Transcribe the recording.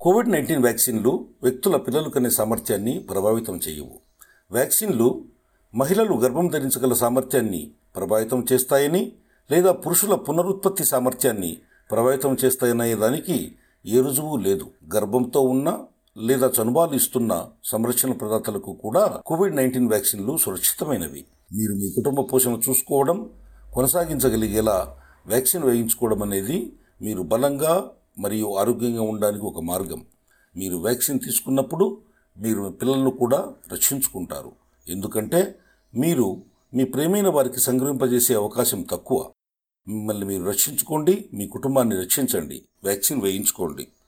Covid nineteen వ్యాక్సిన్లు వ్యక్తుల పిల్లలు కనే సామర్థ్యాన్ని ప్రభావితం చేయవు వ్యాక్సిన్లు మహిళలు గర్భం ధరించగల సామర్థ్యాన్ని ప్రభావితం చేస్తాయని లేదా పురుషుల పునరుత్పత్తి సామర్థ్యాన్ని ప్రభావితం చేస్తాయనే దానికి ఏ రుజువు లేదు గర్భంతో ఉన్న లేదా చనుబాలు ఇస్తున్న సంరక్షణ ప్రదాతలకు కూడా కోవిడ్ నైన్టీన్ వ్యాక్సిన్లు సురక్షితమైనవి మీరు మీ కుటుంబ పోషణ చూసుకోవడం కొనసాగించగలిగేలా వ్యాక్సిన్ వేయించుకోవడం అనేది మీరు బలంగా మరియు ఆరోగ్యంగా ఉండడానికి ఒక మార్గం మీరు వ్యాక్సిన్ తీసుకున్నప్పుడు మీరు మీ పిల్లలను కూడా రక్షించుకుంటారు ఎందుకంటే మీరు మీ ప్రేమైన వారికి సంగ్రహింపజేసే అవకాశం తక్కువ మిమ్మల్ని మీరు రక్షించుకోండి మీ కుటుంబాన్ని రక్షించండి వ్యాక్సిన్ వేయించుకోండి